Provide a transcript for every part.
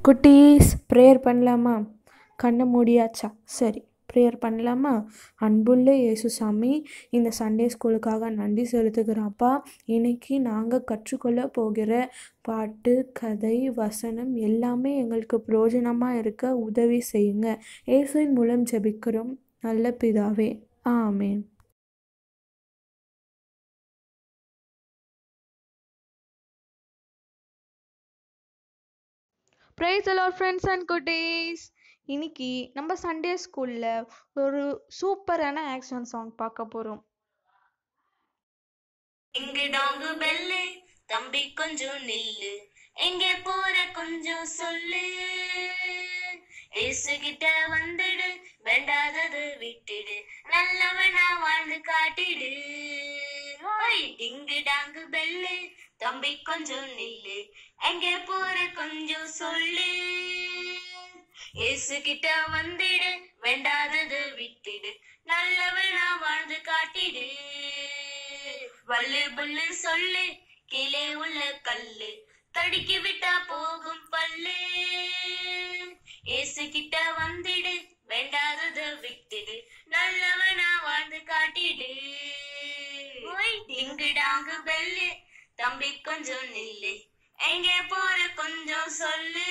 குட்டீஸ் ப்ரேயர் பண்ணலாமா கண்ணை மூடியாச்சா சரி ப்ரேயர் பண்ணலாமா அன்புள்ள இயேசுசாமி இந்த சண்டே ஸ்கூலுக்காக நன்றி செலுத்துகிறோம்ப்பா இன்னைக்கு நாங்கள் கற்றுக்கொள்ள போகிற பாட்டு கதை வசனம் எல்லாமே எங்களுக்கு பிரயோஜனமாக இருக்க உதவி செய்யுங்க இயேசுவின் மூலம் ஜெபிக்கிறோம் நல்ல பிதாவே ஆமேன் ப்ரைஸ் அலாட் ஃப்ரெண்ட்ஸ் அண்ட் குட்டீஸ் இன்னைக்கு நம்ம சண்டே ஸ்கூலில் ஒரு சூப்பரான ஆக்ஷன் சாங் பார்க்க போகிறோம் இங்கு டாங்கு பெல்லு தம்பி கொஞ்சம் நில்லு எங்கே போற கொஞ்சம் சொல்லு இயேசுகிட்ட வந்துடு வேண்டாதது விட்டுடு நல்லவனா வாழ்ந்து காட்டிடு ஓய் டிங்கு டாங்கு பெல்லு தம்பி கொஞ்சம் நில்லு எங்கே போற கொஞ்சம் சொல்லு இயேசுகிட்ட வந்துடு வேண்டாதது விட்டுடு நல்லவனா வாழ்ந்து காட்டிடு வள்ளு புல்லு சொல்லு கீழே உள்ள கல்லு தடுக்கி விட்டா போகும் பல்லு ஏசு கிட்ட வந்திடு வேண்டாதத விட்டுடு நல்லவனா வாழ்ந்து காட்டிடு ஓய் டிங்கு டாங்கு பெல்லு தம்பி கொஞ்சம் நில்லு எங்கே போற கொஞ்சம் சொல்லு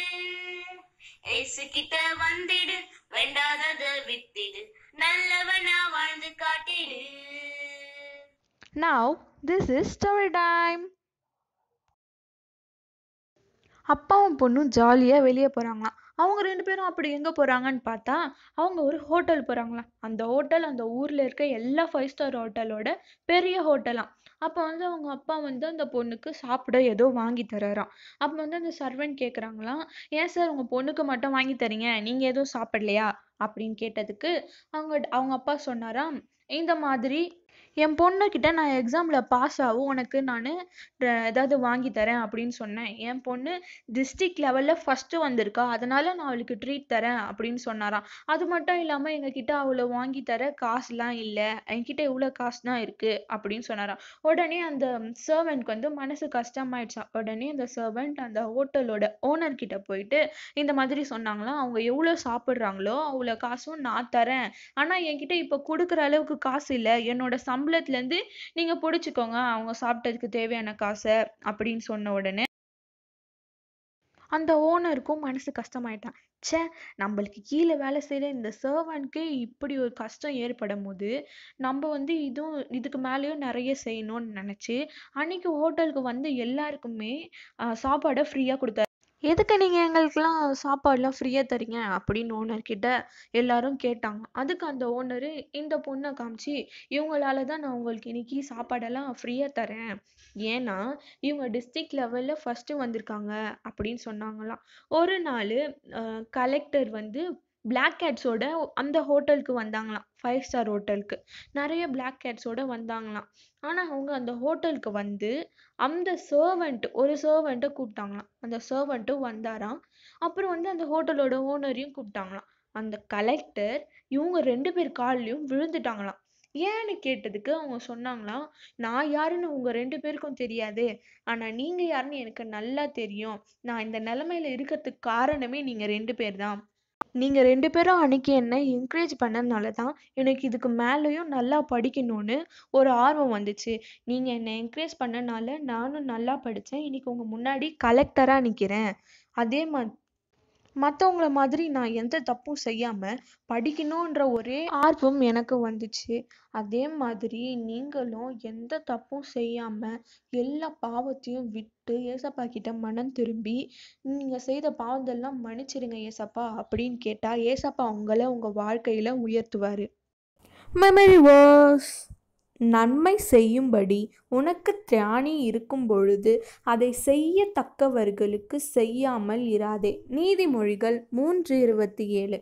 ஏசு கிட்ட வந்திடு வேண்டாதத விட்டுடு நல்லவனா வாழ்ந்து காட்டிடு now this is story time அப்பாவும் பொண்ணும் ஜாலியாக வெளியே போகிறாங்களாம் அவங்க ரெண்டு பேரும் அப்படி எங்கே போகிறாங்கன்னு பார்த்தா அவங்க ஒரு ஹோட்டல் போகிறாங்களாம் அந்த ஹோட்டல் அந்த ஊரில் இருக்க எல்லா ஃபைவ் ஸ்டார் ஹோட்டலோட பெரிய ஹோட்டலாம் அப்போ வந்து அவங்க அப்பா வந்து அந்த பொண்ணுக்கு சாப்பிட ஏதோ வாங்கி தராராம் அப்போ வந்து அந்த சர்வெண்ட் கேட்குறாங்களாம் ஏன் சார் உங்கள் பொண்ணுக்கு மட்டும் வாங்கி தரீங்க நீங்கள் எதுவும் சாப்பிடலையா அப்படின்னு கேட்டதுக்கு அவங்க அவங்க அப்பா சொன்னாராம் இந்த மாதிரி என் பொண்ணுக்கிட்ட நான் எக்ஸாமில் பாஸ் ஆகும் உனக்கு நான் ஏதாவது வாங்கி தரேன் அப்படின்னு சொன்னேன் என் பொண்ணு டிஸ்ட்ரிக்ட் லெவலில் ஃபஸ்ட்டு வந்திருக்கா அதனால நான் அவளுக்கு ட்ரீட் தரேன் அப்படின்னு சொன்னாராம் அது மட்டும் இல்லாமல் எங்ககிட்ட அவளை வாங்கி தர காசுலாம் இல்லை என்கிட்ட இவ்வளோ காசு தான் இருக்குது அப்படின்னு சொன்னாராம் உடனே அந்த சர்வெண்ட்க்கு வந்து மனசு கஷ்டமாயிடுச்சா உடனே அந்த சர்வெண்ட் அந்த ஹோட்டலோட ஓனர் கிட்ட போயிட்டு இந்த மாதிரி சொன்னாங்களாம் அவங்க எவ்வளோ சாப்பிட்றாங்களோ அவ்வளோ காசும் நான் தரேன் ஆனால் என்கிட்ட இப்போ கொடுக்குற அளவுக்கு காசு இல்லை என்னோட சம்பளத்துலேருந்து நீங்கள் பிடிச்சிக்கோங்க அவங்க சாப்பிட்டதுக்கு தேவையான காசை அப்படின்னு சொன்ன உடனே அந்த ஓனருக்கும் மனசு கஷ்டமாயிட்டான் ச்சே நம்மளுக்கு கீழே வேலை செய்கிற இந்த சர்வன்ட்க்கு இப்படி ஒரு கஷ்டம் ஏற்படும் போது நம்ம வந்து இதுவும் இதுக்கு மேலேயும் நிறைய செய்யணும்னு நினச்சி அன்னைக்கு ஹோட்டலுக்கு வந்து எல்லாருக்குமே ஆஹ், சாப்பாடை ஃப்ரீயாக கொடுத்தாரு எதுக்கு நீங்கள் எங்களுக்கெல்லாம் சாப்பாடுலாம் ஃப்ரீயாக தரீங்க அப்படின்னு ஓனர்கிட்ட எல்லாரும் கேட்டாங்க அதுக்கு அந்த ஓனரு இந்த பொண்ணை காமிச்சு இவங்களால தான் நான் உங்களுக்கு இன்னைக்கு சாப்பாடெல்லாம் ஃப்ரீயாக தரேன் ஏன்னா இவங்க டிஸ்ட்ரிக்ட் லெவலில் ஃபஸ்ட்டு வந்திருக்காங்க அப்படின்னு சொன்னாங்களாம் ஒரு நாள் கலெக்டர் வந்து பிளாக் கேட்ஸோட அந்த ஹோட்டலுக்கு வந்தாங்களாம் ஃபைவ் ஸ்டார் ஹோட்டலுக்கு நிறைய பிளாக் கேட்ஸோட வந்தாங்களாம் ஆனால் அவங்க அந்த ஹோட்டலுக்கு வந்து அந்த சர்வெண்ட் ஒரு சர்வெண்ட்டை கூப்பிட்டாங்களாம் அந்த சர்வெண்ட்டும் வந்தாராம் அப்புறம் வந்து அந்த ஹோட்டலோட ஓனரையும் கூப்பிட்டாங்களாம் அந்த கலெக்டர் இவங்க ரெண்டு பேர் கால்லையும் விழுந்துட்டாங்களாம் ஏன்னு கேட்டதுக்கு அவங்க சொன்னாங்களாம் நான் யாருன்னு உங்க ரெண்டு பேருக்கும் தெரியாது ஆனா நீங்க யாருன்னு எனக்கு நல்லா தெரியும் நான் இந்த நிலைமையில இருக்கிறதுக்கு காரணமே நீங்க ரெண்டு பேர் தான் நீங்க ரெண்டு பேரும் அன்னைக்கு என்ன என்கரேஜ் பண்ணதுனால தான் எனக்கு இதுக்கு மேலேயும் நல்லா படிக்கணும்னு ஒரு ஆர்வம் வந்துச்சு நீங்க என்னை என்கரேஜ் பண்ணனால நானும் நல்லா படிச்சேன் இன்னைக்கு உங்க முன்னாடி கலெக்டரா நிக்கிறேன் அதே மாதிரி மற்றவங்கள மாதிரி நான் எந்த தப்பும் செய்யாம படிக்கணுன்ற ஒரே ஆர்வம் எனக்கு வந்துச்சு அதே மாதிரி நீங்களும் எந்த தப்பும் செய்யாம எல்லா பாவத்தையும் விட்டு ஏசப்பா கிட்ட மனம் திரும்பி நீங்க செய்த பாவத்தெல்லாம் மன்னிச்சிடுங்க ஏசப்பா அப்படின்னு கேட்டா ஏசப்பா உங்களை உங்க வாழ்க்கையில உயர்த்துவாரு மெமரி வேர்ஸ் நன்மை செய்யும்படி உனக்கு திராணி இருக்கும் பொழுது அதை செய்யத்தக்கவர்களுக்கு செய்யாமல் இராதே நீதிமொழிகள் மூன்று இருபத்தி ஏழு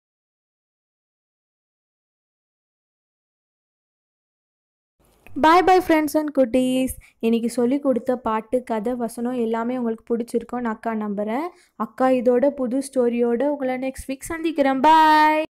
பாய் பாய் ஃப்ரெண்ட்ஸ் அண்ட் குட்டீஸ் இன்னைக்கு சொல்லி கொடுத்த பாட்டு கதை வசனம் எல்லாமே உங்களுக்கு பிடிச்சிருக்கோன்னு அக்கா நம்புகிறேன் அக்கா இதோட புது ஸ்டோரியோட உங்களை நெக்ஸ்ட் வீக் சந்திக்கிறேன் பாய்